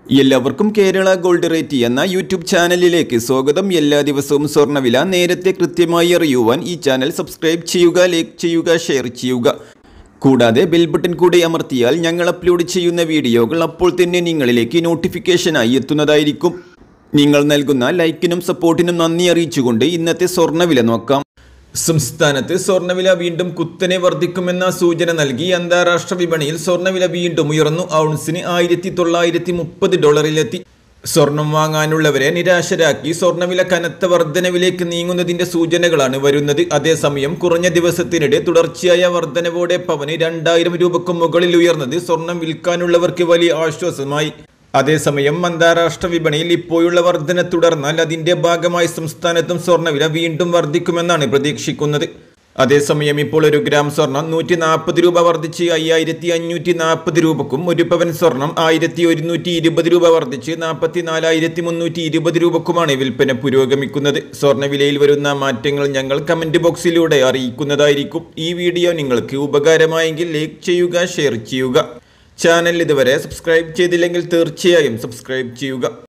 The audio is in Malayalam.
എല്ലാവർക്കും കേരള ഗോൾഡ് റേറ്റ് എന്ന യൂട്യൂബ് ചാനലിലേക്ക് സ്വാഗതം എല്ലാ ദിവസവും സ്വർണ്ണവില നേരത്തെ കൃത്യമായി അറിയുവാൻ ഈ ചാനൽ സബ്സ്ക്രൈബ് ചെയ്യുക ലൈക്ക് ചെയ്യുക ഷെയർ ചെയ്യുക കൂടാതെ ബെൽ ബട്ടൺ കൂടെ അമർത്തിയാൽ ഞങ്ങൾ അപ്ലോഡ് ചെയ്യുന്ന വീഡിയോകൾ അപ്പോൾ തന്നെ നിങ്ങളിലേക്ക് നോട്ടിഫിക്കേഷനായി എത്തുന്നതായിരിക്കും നിങ്ങൾ നൽകുന്ന ലൈക്കിനും സപ്പോർട്ടിനും നന്ദി അറിയിച്ചുകൊണ്ട് ഇന്നത്തെ സ്വർണ്ണവില നോക്കാം സംസ്ഥാനത്ത് സ്വർണ്ണവില വീണ്ടും കുത്തനെ വർദ്ധിക്കുമെന്ന സൂചന നൽകി അന്താരാഷ്ട്ര വിപണിയിൽ സ്വർണ്ണവില വീണ്ടും ഉയർന്നു ഔൺസിന് ആയിരത്തി തൊള്ളായിരത്തി മുപ്പത് ഡോളറിലെത്തി സ്വർണം വാങ്ങാനുള്ളവരെ നിരാശരാക്കി സ്വർണ്ണവില കനത്ത വർധനവിലേക്ക് നീങ്ങുന്നതിന്റെ സൂചനകളാണ് വരുന്നത് അതേസമയം കുറഞ്ഞ ദിവസത്തിനിടെ തുടർച്ചയായ വർധനവോടെ പവന് രണ്ടായിരം രൂപക്ക് മുകളിൽ ഉയർന്നത് സ്വർണം വിൽക്കാനുള്ളവർക്ക് വലിയ ആശ്വാസമായി അതേസമയം അന്താരാഷ്ട്ര വിപണിയിൽ ഇപ്പോഴുള്ള വർധന തുടർന്നാൽ അതിന്റെ ഭാഗമായി സംസ്ഥാനത്തും സ്വർണ്ണവില വീണ്ടും വർദ്ധിക്കുമെന്നാണ് പ്രതീക്ഷിക്കുന്നത് അതേസമയം ഇപ്പോൾ ഒരു ഗ്രാം സ്വർണം നൂറ്റി നാൽപ്പത് രൂപ വർദ്ധിച്ച് അയ്യായിരത്തി അഞ്ഞൂറ്റി നാൽപ്പത് രൂപക്കും ഒരു പവൻ സ്വർണം ആയിരത്തി ഒരുന്നൂറ്റി ഇരുപത് രൂപ വർദ്ധിച്ച് നാൽപ്പത്തി നാലായിരത്തി മുന്നൂറ്റി ഇരുപത് രൂപക്കുമാണ് വിൽപ്പന പുരോഗമിക്കുന്നത് സ്വർണ്ണവിലയിൽ വരുന്ന മാറ്റങ്ങൾ ഞങ്ങൾ കമന്റ് ബോക്സിലൂടെ അറിയിക്കുന്നതായിരിക്കും ഈ വീഡിയോ നിങ്ങൾക്ക് ഉപകാരമായെങ്കിൽ ലൈക്ക് ചെയ്യുക ഷെയർ ചെയ്യുക ചാനൽ ഇതുവരെ സബ്സ്ക്രൈബ് ചെയ്തില്ലെങ്കിൽ തീർച്ചയായും സബ്സ്ക്രൈബ് ചെയ്യുക